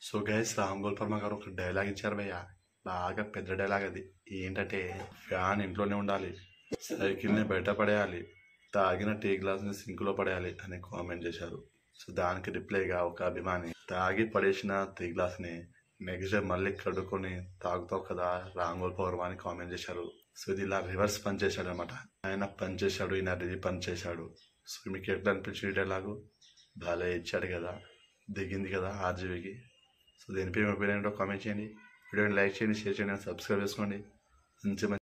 so guys Ram Gopal Varma గారు ఒక dialogue ఇచ్చారు భయ్య బాగా పెద్ద డైలాగ్ అది ఏంటంటే ఫ్యాన్ ఇంట్లోనే ఉండాలి సైకిల్ని బయట పడేయాలి తాగిన టీ గ్లాస్ని సింకులో పడేయాలి అని కామెంట్ చేశారు సో దానికి రిప్లైగా ఒక అభిమాని తాగి పడేసిన టీ గ్లాస్ని నెక్స్ట్ డే మళ్ళీ కడుక్కొని తాగుతావు కదా రామ్ గోల్ వర్మ అని కామెంట్ చేశారు సో ఇది ఇలా రివర్స్ పని చేశాడు అనమాట ఆయన పని చేశాడు ఈయన ఇది పని చేశాడు సో మీకు ఎట్లా అనిపించింది డైలాగు భలే ఇచ్చాడు కదా దిగింది కదా ఆర్జీవికి సో దీనిపై మీ ఒపీనియన్ కామెంట్ చేయండి వీడియోని లైక్ చేయండి షేర్ చేయండి సబ్స్క్రైబ్ చేసుకోండి మంచి మంచి